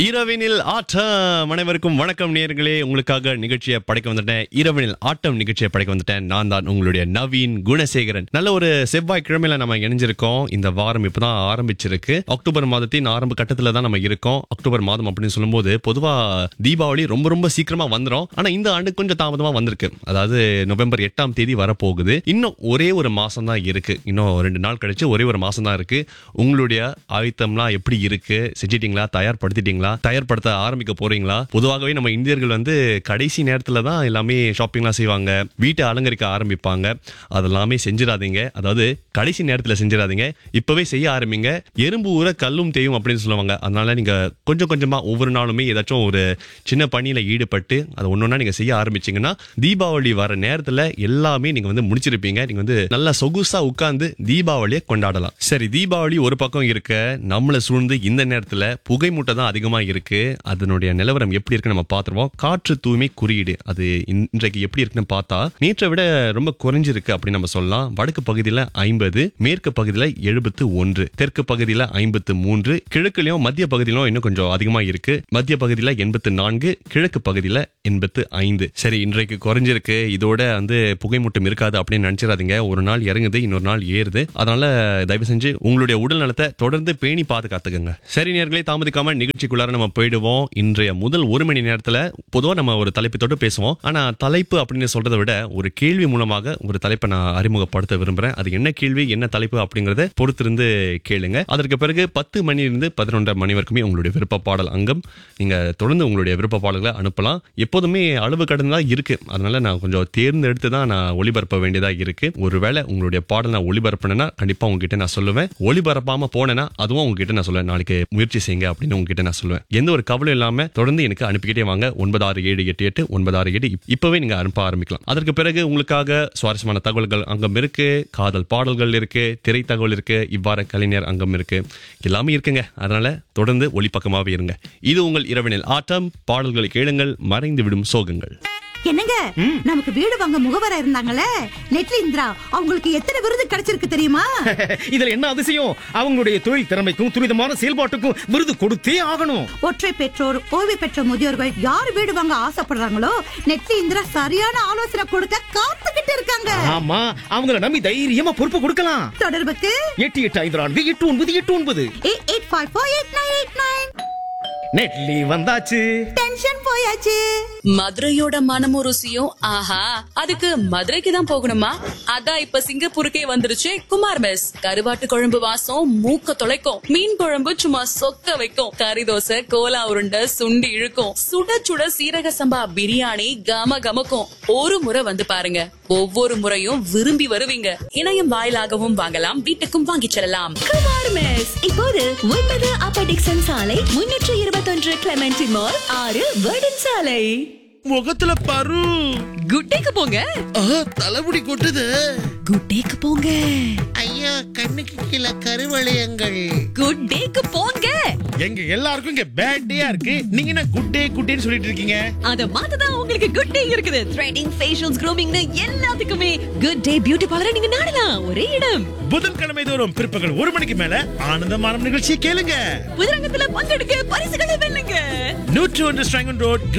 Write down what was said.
இரவினில் ஆட்டம் அனைவருக்கும் வணக்கம் நேயர்களே உங்களுக்காக நிகழ்ச்சியை படைக்க வந்துட்டேன் இரவினில் ஆட்டம் நிகழ்ச்சியை படைக்க வந்துட்டேன் நான் தான் உங்களுடைய நவீன் குணசேகரன் நல்ல ஒரு செவ்வாய் கிழமையில நம்ம இணைஞ்சிருக்கோம் இந்த வாரம் இப்பதான் ஆரம்பிச்சிருக்கு அக்டோபர் மாதத்தின் ஆரம்ப கட்டத்துல தான் நம்ம இருக்கோம் அக்டோபர் மாதம் அப்படின்னு சொல்லும்போது பொதுவா தீபாவளி ரொம்ப ரொம்ப சீக்கிரமா வந்துரும் ஆனா இந்த ஆண்டு கொஞ்சம் தாமதமா வந்திருக்கு அதாவது நவம்பர் எட்டாம் தேதி வரப்போகுது இன்னும் ஒரே ஒரு மாசம் தான் இருக்கு இன்னும் ரெண்டு நாள் கழிச்சு ஒரே ஒரு மாசம் தான் இருக்கு உங்களுடைய ஆயத்தம்லாம் எப்படி இருக்கு செஞ்சிட்டீங்களா தயார்படுத்திட்டீங்களா தயார்படுத்த ஆரம்பிக்க போறீங்களா பொதுவாகவே நம்ம இந்தியர்கள் வந்து கடைசி நேரத்துல தான் எல்லாமே ஷாப்பிங்லாம் செய்வாங்க வீட்டை அலங்கரிக்க ஆரம்பிப்பாங்க அதெல்லாமே செஞ்சிடாதீங்க அதாவது கடைசி நேரத்துல செஞ்சிடாதீங்க இப்பவே செய்ய ஆரம்பிங்க எறும்பு ஊற கல்லும் தேயும் அப்படின்னு சொல்லுவாங்க அதனால நீங்க கொஞ்சம் கொஞ்சமா ஒவ்வொரு நாளுமே ஏதாச்சும் ஒரு சின்ன பணியில ஈடுபட்டு அதை ஒன்னொன்னா நீங்க செய்ய ஆரம்பிச்சீங்கன்னா தீபாவளி வர நேரத்துல எல்லாமே நீங்க வந்து முடிச்சிருப்பீங்க நீங்க வந்து நல்லா சொகுசா உட்கார்ந்து தீபாவளியை கொண்டாடலாம் சரி தீபாவளி ஒரு பக்கம் இருக்க நம்மளை சூழ்ந்து இந்த நேரத்துல புகை மூட்டை தான் அதிகமா இருக்கு அதனுடைய நிலவரம் எப்படி இருக்குன்னு நம்ம பார்த்துருவோம் காற்று தூய்மை குறியீடு அது இன்றைக்கு எப்படி இருக்குன்னு பார்த்தா நேற்றை விட ரொம்ப குறைஞ்சிருக்கு அப்படின்னு நம்ம சொல்லலாம் வடக்கு பகுதியில ஐம்பது மேற்கு பகுதியில எழுபத்து ஒன்று தெற்கு பகுதியில ஐம்பத்து மூன்று கிழக்குலயும் மத்திய பகுதியிலும் இன்னும் கொஞ்சம் அதிகமா இருக்கு மத்திய பகுதியில எண்பத்து நான்கு கிழக்கு பகுதியில எண்பத்து ஐந்து சரி இன்றைக்கு குறைஞ்சிருக்கு இதோட வந்து புகைமூட்டம் இருக்காது அப்படின்னு நினைச்சிடாதீங்க ஒரு நாள் இறங்குது இன்னொரு நாள் ஏறுது அதனால தயவு செஞ்சு உங்களுடைய உடல் நலத்தை தொடர்ந்து பேணி பாதுகாத்துக்கங்க சரி நேர்களே தாமதிக்காம நிகழ்ச்சிக்குள்ளார நம்ம போயிடுவோம் இன்றைய முதல் ஒரு மணி நேரத்துல பொதுவா நம்ம ஒரு தலைப்பு தொட்டு பேசுவோம் ஆனா தலைப்பு அப்படின்னு சொல்றதை விட ஒரு கேள்வி மூலமாக ஒரு தலைப்பை நான் அறிமுகப்படுத்த விரும்புறேன் அது என்ன கேள்வி என்ன தலைப்பு அப்படிங்கறத பொறுத்திருந்து கேளுங்க அதற்கு பிறகு பத்து மணியிலிருந்து பதினொன்றரை மணி வரைக்குமே உங்களுடைய விருப்ப பாடல் அங்கம் நீங்க தொடர்ந்து உங்களுடைய விருப்ப பாடல்களை அனுப்பலாம் எப்போதுமே அளவு கடந்து தான் இருக்கு அதனால நான் கொஞ்சம் தேர்ந்தெடுத்து தான் நான் ஒளிபரப்ப வேண்டியதா இருக்கு ஒருவேளை உங்களுடைய பாடல் நான் ஒளிபரப்பினேன்னா கண்டிப்பா உங்ககிட்ட நான் சொல்லுவேன் ஒளிபரப்பாம போனேன்னா அதுவும் உங்ககிட்ட நான் சொல்லுவேன் நாளைக்கு முயற்சி செய்யுங்க அப்படின்னு உங்ககிட்ட நான் சொல்லுவேன் எந்த ஒரு கவலையும் இல்லாம தொடர்ந்து எனக்கு அனுப்பிக்கிட்டே வாங்க ஒன்பது ஆறு ஏழு எட்டு எட்டு ஒன்பது ஆறு ஏழு இப்- இப்பவே நீங்க அனுப்ப ஆரம்பிக்கலாம் அதற்கு பிறகு உங்களுக்காக சுவாரஸ்யமான தகவல்கள் அங்கம் இருக்கு காதல் பாடல்கள் இருக்கு திரை தகவல் இருக்கு இவ்வாறு கலைஞர் அங்கம் இருக்கு எல்லாமே இருக்குங்க அதனால தொடர்ந்து ஒளிப்பக்கமாவே இருங்க இது உங்கள் இரவினில் ஆட்டம் பாடல்களை கேளுங்கள் மறைந்து விடும் சோகங்கள் என்னங்க நமக்கு வீடு வாங்க முகவரா இருந்தாங்கல்ல நெட்லி இந்திரா அவங்களுக்கு எத்தனை விருது கிடைச்சிருக்கு தெரியுமா இதுல என்ன அதிசயம் அவங்களுடைய தொழில் திறமைக்கும் துரிதமான செயல்பாட்டுக்கும் விருது கொடுத்தே ஆகணும் ஒற்றை பெற்றோர் ஓய்வு பெற்ற முதியோர்கள் யார் வீடு வாங்க ஆசைப்படுறாங்களோ நெட்லி இந்திரா சரியான ஆலோசனை கொடுக்க காத்துக்கிட்டு இருக்காங்க ஆமா அவங்கள நம்பி தைரியமா பொறுப்பு கொடுக்கலாம் தொடர்புக்கு எட்டு எட்டு ஐந்து நான்கு எட்டு ஒன்பது எட்டு ஒன்பது eight eight five four eight nine eight nine நெட்லி வந்தாச்சு டென்ஷன் போயாச்சு மதுரையோட மனமும் ருசியும் ஆஹா அதுக்கு மதுரைக்கு தான் போகணுமா அதான் இப்ப சிங்கப்பூருக்கே வந்துருச்சு குமார் மெஸ் கருவாட்டு குழம்பு வாசம் மூக்க தொலைக்கும் மீன் குழம்பு சும்மா சொக்க வைக்கும் கறி தோசை கோலா உருண்டை சுண்டி இழுக்கும் சுட சுட சீரக சம்பா பிரியாணி கம கமக்கும் ஒரு முறை வந்து பாருங்க ஒவ்வொரு முறையும் விரும்பி வருவீங்க இணையம் வாயிலாகவும் வாங்கலாம் வீட்டுக்கும் வாங்கிச் செல்லலாம் குமார் மெஸ் இப்போது ஒன்பது அப்ப டிக்சன் சாலை முன்னூற்று இருபத்தொன்று கிளமெண்டி மால் ஆறு வேர்டன் சாலை முகத்துல பரு குட்டேக்கு போங்க தலைமுடி கொட்டுது குட்டேக்கு போங்க ஐயா கண்ணுக்கு கீழே கருவளையங்கள் குட் டேக்கு போங்க எங்க எல்லாருக்கும் இங்க பேட் டேயா இருக்கு நீங்க என்ன குட் டே குட் டேன்னு சொல்லிட்டு இருக்கீங்க அத மாத்ததான் உங்களுக்கு குட் டே இருக்குது த்ரெடிங் ஃபேஷியல்ஸ் க்ரூமிங்னு எல்லாத்துக்குமே குட் டே பியூட்டி பார்லர் நீங்க நாடலாம் ஒரே இடம் புதன்கிழமை தோறும் பிற்பகல் ஒரு மணிக்கு மேல ஆனந்தமான நிகழ்ச்சியை கேளுங்க புதுரங்கத்துல பங்கெடுக்க பரிசுகளை வெல்லுங்க நூற்று ஒன்று ஸ்ட்ராங்கன் ரோட்